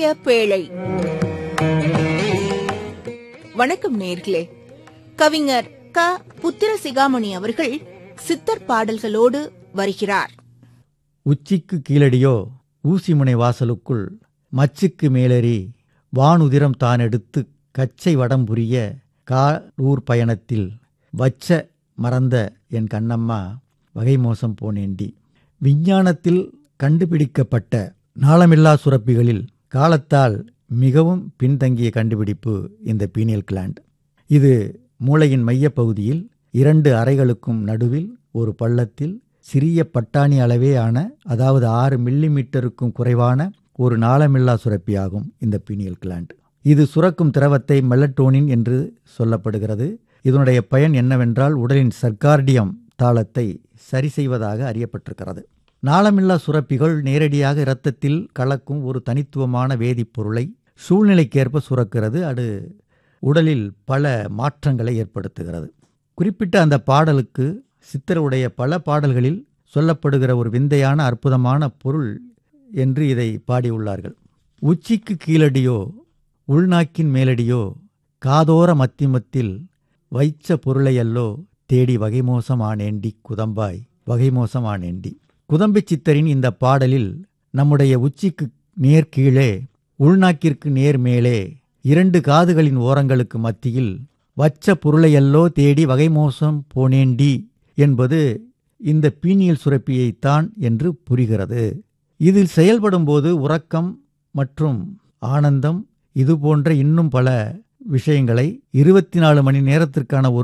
பேழை வணக்கம் நேர்களே கவிஞர் க புத்திர சிகாமணி அவர்கள் சித்தர் பாடல்களோடு வருகிறார் உச்சிக்கு கீழடியோ ஊசிமுனை வாசலுக்குள் மச்சுக்கு மேலேறி வானுதிரம் தான் எடுத்து கச்சை வடம் புரிய காலூர் பயணத்தில் வச்ச மறந்த என் கண்ணம்மா வகை மோசம் போனேண்டி விஞ்ஞானத்தில் கண்டுபிடிக்கப்பட்ட நாளமில்லா சுரப்பிகளில் காலத்தால் மிகவும் பின்தங்கிய கண்டுபிடிப்பு இந்த பீனியல் கிளாண்ட் இது மூளையின் மையப்பகுதியில் இரண்டு அறைகளுக்கும் நடுவில் ஒரு பள்ளத்தில் சிறிய பட்டாணி அளவே ஆன அதாவது ஆறு மில்லி மீட்டருக்கும் குறைவான ஒரு நாளமில்லா சுரப்பியாகும் இந்த பீனியல் கிளாண்ட் இது சுரக்கும் திரவத்தை மெலட்டோனின் என்று சொல்லப்படுகிறது இதனுடைய பயன் என்னவென்றால் உடலின் சர்க்கார்டியம் தாளத்தை சரி செய்வதாக அறியப்பட்டிருக்கிறது நாளமில்லா சுரப்பிகள் நேரடியாக இரத்தத்தில் கலக்கும் ஒரு தனித்துவமான வேதிப்பொருளை சூழ்நிலைக்கேற்ப சுரக்கிறது அது உடலில் பல மாற்றங்களை ஏற்படுத்துகிறது குறிப்பிட்ட அந்த பாடலுக்கு சித்தருடைய பல பாடல்களில் சொல்லப்படுகிற ஒரு விந்தையான அற்புதமான பொருள் என்று இதை பாடியுள்ளார்கள் உச்சிக்கு கீழடியோ உள்நாக்கின் மேலடியோ காதோர மத்திமத்தில் வைச்ச பொருளையல்லோ தேடி வகைமோசமானேண்டி குதம்பாய் வகைமோசமானேண்டி குதம்பை சித்தரின் இந்த பாடலில் நம்முடைய உச்சிக்கு நேர் கீழே உள்நாக்கிற்கு நேர் மேலே இரண்டு காதுகளின் ஓரங்களுக்கு மத்தியில் வச்ச பொருளையல்லோ தேடி வகைமோசம் போனேண்டி என்பது இந்த பீனியல் சுரப்பியைத்தான் என்று புரிகிறது இதில் செயல்படும்போது உறக்கம் மற்றும் ஆனந்தம் இது போன்ற இன்னும் பல விஷயங்களை இருபத்தி நாலு மணி நேரத்திற்கான ஒரு